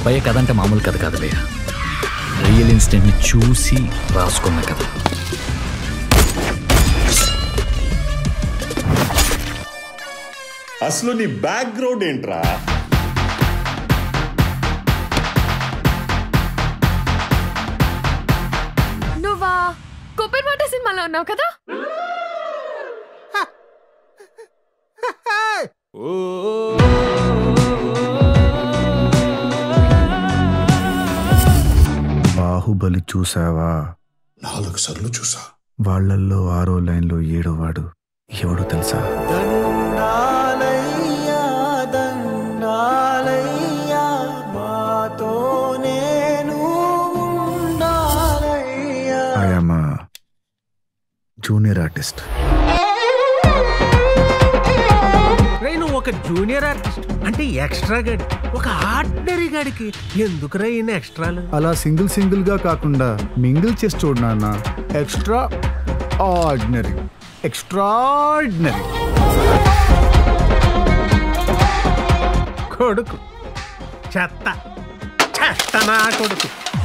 భయ కథ అంటే మామూలు కథ కాదు భయ్య రియల్ ఇన్సిడెంట్ని చూసి రాసుకున్న కథ అసలు నీ బ్యాక్గ్రౌండ్ ఏంట్రా నువ్వా కొబ్బరి మాట సినిమాలో ఉన్నావు కదా బాహుబలి చూసావా నాలుగు సార్లు చూసా వాళ్ళల్లో ఆరో లైన్లో ఏడో వాడు ఎవడో తెలుసా దండాలయ్యా దండాలయ్యా మాతో నేను ఉండాలయ్యా ఐఎమ్ జూనియర్ ఆర్టిస్ట్ రే నువ్వు ఒక జూనియర్ ఆర్టిస్ట్ అంటే ఎక్స్ట్రా గడి ఒక ఆర్డినరీ గడికి ఎందుకు రా ఈయన ఎక్స్ట్రాలు అలా సింగిల్ సింగిల్ గా కాకుండా మింగిల్ చేసి చూడు నాన్న ఎక్స్ట్రా ఆర్డినరీ ఎక్స్ట్రాడినరీ కొడుకు చెత్త చెత్త నా కొడుకు